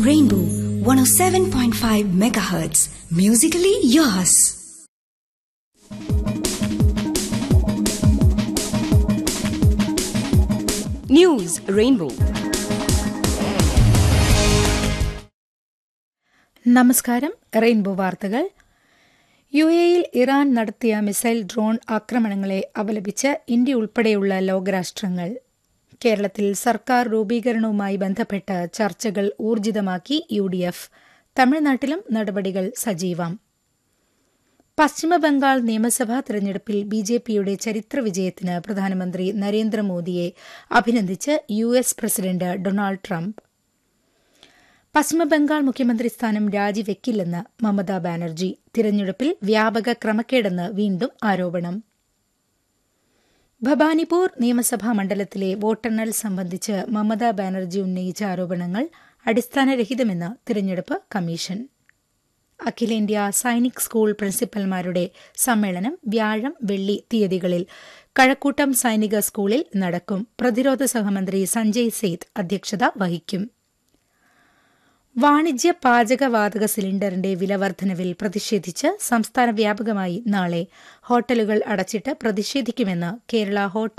Rainbow 107.5 megahertz. Musically yours. News Rainbow. നമസ്കാരം Rainbow വാർത്തകൾ യു എയിൽ ഇറാൻ നടത്തിയ മിസൈൽ ഡ്രോൺ ആക്രമണങ്ങളെ അപലപിച്ച് ഇന്ത്യ ഉൾപ്പെടെയുള്ള ലോകരാഷ്ട്രങ്ങൾ കേരളത്തിൽ സർക്കാർ രൂപീകരണവുമായി ബന്ധപ്പെട്ട് ചർച്ചകൾ ഊർജിതമാക്കി യു ഡി എഫ് തമിഴ്നാട്ടിലും നടപടികൾ സജീവം പശ്ചിമബംഗാൾ നിയമസഭാ തെരഞ്ഞെടുപ്പിൽ ബി ജെ പിയുടെ ചരിത്ര വിജയത്തിന് പ്രധാനമന്ത്രി നരേന്ദ്രമോദിയെ അഭിനന്ദിച്ച് U S president Donald Trump Paschimbangal മുഖ്യമന്ത്രി സ്ഥാനം രാജിവെക്കില്ലെന്ന് മമതാ ബാനർജി തിരഞ്ഞെടുപ്പിൽ വ്യാപക ക്രമക്കേടെന്ന് വീണ്ടും ആരോപണം ഭവാനിപൂർ നിയമസഭാ മണ്ഡലത്തിലെ വോട്ടെണ്ണൽ സംബന്ധിച്ച് മമതാ ബാനർജി ഉന്നയിച്ച ആരോപണങ്ങൾ അടിസ്ഥാനരഹിതമെന്ന് തിരഞ്ഞെടുപ്പ് കമ്മീഷൻ അഖിലേന്ത്യാ സൈനിക് സ്കൂൾ പ്രിൻസിപ്പൽമാരുടെ സമ്മേളനം വ്യാഴം വെള്ളി തീയതികളിൽ കഴക്കൂട്ടം സൈനിക സ്കൂളിൽ നടക്കും പ്രതിരോധ സഹമന്ത്രി സഞ്ജയ് സേത്ത് അധ്യക്ഷത വഹിക്കും വാണിജ്യ പാചകവാതക സിലിണ്ടറിന്റെ വിലവർദ്ധനവിൽ പ്രതിഷേധിച്ച് സംസ്ഥാന വ്യാപകമായി നാളെ ഹോട്ടലുകൾ അടച്ചിട്ട് പ്രതിഷേധിക്കുമെന്ന് കേരള ഹോട്ടൽ